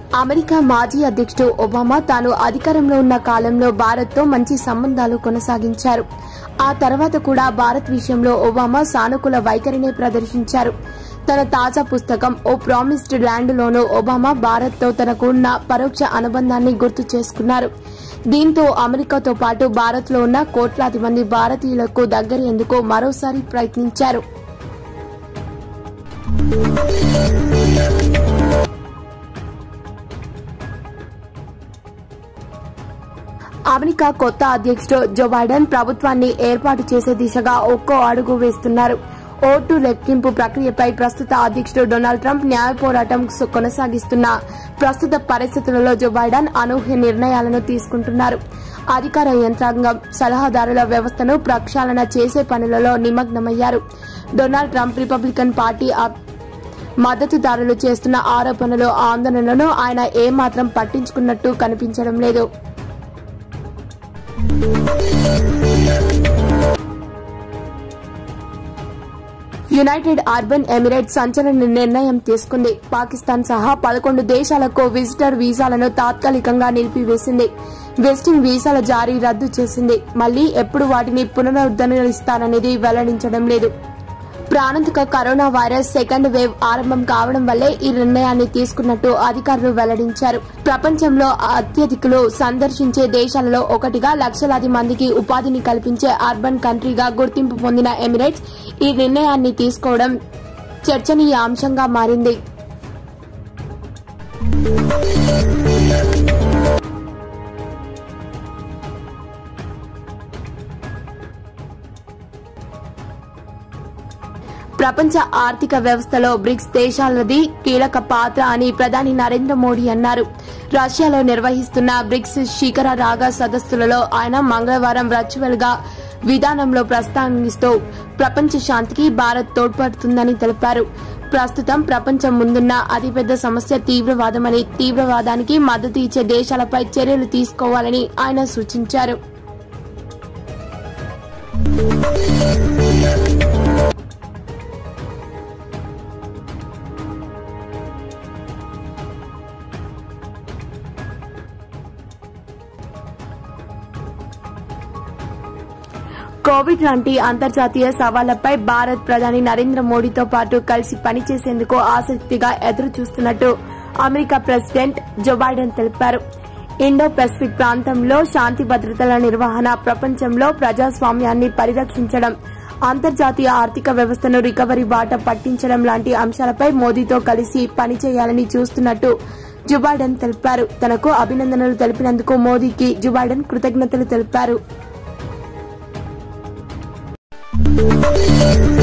America మాజీ అధ్యక్షుడు Obama తాను అధికారంలో ఉన్న కాలంలో భారత్తో మంచి సంబంధాలు కొనసాగించారు ఆ తర్వాత కూడా భారత్ విషయంలో ఒబామా సానుకూల వైఖరినే ప్రదర్శించారు తన తాజా పుస్తకం ఓ ప్రామిస్డ్ ల్యాండ్ లోనూ ఒబామా భారత్తో తనకు ఉన్న పరోక్ష అనుబంధాన్ని గుర్తు చేసుకున్నారు దీంతో అమెరికాతో పాటు భారత్లో ఉన్న కోట్లాది మంది భారతీయులకు దగ్గరయ్యేందుకు మరోసారి ప్రయత్నించారు అమెరికా కొత్త అధ్యక్షుడు జో బైడెన్ ప్రభుత్వాన్ని ఏర్పాటు చేసే దిశగా ఒక్కో అడుగు వేస్తున్నారు ఓటు లెక్కింపు ప్రక్రియపై ప్రస్తుత అధ్యక్షుడు డొనాల్డ్ ట్రంప్ న్యాయ పోరాటం కొనసాగిస్తున్న ప్రస్తుత పరిస్థితులలో జో బైడెన్ అనూహ్య నిర్ణయాలను తీసుకుంటున్నారు అధికార యంత్రాంగం సలహాదారుల వ్యవస్థను ప్రక్షాళన చేసే పనులలో నిమగ్నమయ్యారు డొనాల్డ్ ట్రంప్ రిపబ్లికన్ పార్టీ అబ్- మద్దతుదారులు చేస్తున్న ఆరోపణలు ఆందోళనలను ఆయన ఏమాత్రం పట్టించుకున్నట్టు కనిపించడం లేదు యునైటెడ్ అర్బన్ ఎమిరేట్స్ సంచలన నిర్ణయం తీసుకుంది పాకిస్తాన్ సహా పదకొండు దేశాలకు విజిటర్ వీసాలను తాత్కాలికంగా నిలిపివేసింది వెస్టింగ్ వీసాల జారీ రద్దు చేసింది మళ్లీ ఎప్పుడు వాటిని పునరుద్ధరిస్తారనేది వెల్లడించడం లేదు ప్రాణాంతక కరోనా వైరస్ సెకండ్ వేవ్ ఆరంభం కావడం వల్లే ఈ నిర్ణయాన్ని తీసుకున్నట్టు అధికారులు వెల్లడించారు ప్రపంచంలో అత్యధికులు సందర్శించే దేశాలలో ఒకటిగా లక్షలాది మందికి ఉపాధిని కల్పించే అర్బన్ కంట్రీగా గుర్తింపు పొందిన ఎమిరేట్స్ ఈ నిర్ణయాన్ని తీసుకోవడం చర్చనీయాంశంగా మారింది ప్రపంచ ఆర్థిక వ్యవస్థలో బ్రిక్స్ దేశాలది కీలక పాత్ర అని ప్రధాని నరేంద్ర మోడీ అన్నారు రష్యాలో నిర్వహిస్తున్న బ్రిక్స్ శిఖర రాగా సదస్సులలో ఆయన మంగళవారం వర్చువల్ గా విధానంలో ప్రస్తావిస్తూ ప్రపంచ శాంతికి భారత్ తోడ్పడుతుందని తెలిపారు ప్రస్తుతం ప్రపంచం ముందున్న అతిపెద్ద సమస్య తీవ్రవాదమని తీవ్రవాదానికి మద్దతు ఇచ్చే దేశాలపై చర్యలు తీసుకోవాలని ఆయన సూచించారు కోవిడ్ లాంటి అంతర్జాతీయ సవాళ్లపై భారత్ ప్రధాని నరేంద్ర మోడీతో పాటు కలిసి పనిచేసేందుకు ఆసక్తిగా ఎదురు చూస్తున్నట్టు అమెరికా ప్రెసిడెంట్ జో బైడెన్ తెలిపారు ఇండో పెసిఫిక్ ప్రాంతంలో శాంతి భద్రతల నిర్వహణ ప్రపంచంలో ప్రజాస్వామ్యాన్ని పరిరక్షించడం అంతర్జాతీయ ఆర్థిక వ్యవస్థను రికవరీ బాట పట్టించడం లాంటి అంశాలపై మోదీతో కలిసి పనిచేయాలని చూస్తున్నట్టు జో బైడెన్ తెలిపారు తనకు అభినందనలు తెలిపినందుకు మోదీకి జో బైడెన్ కృతజ్ఞతలు తెలిపారు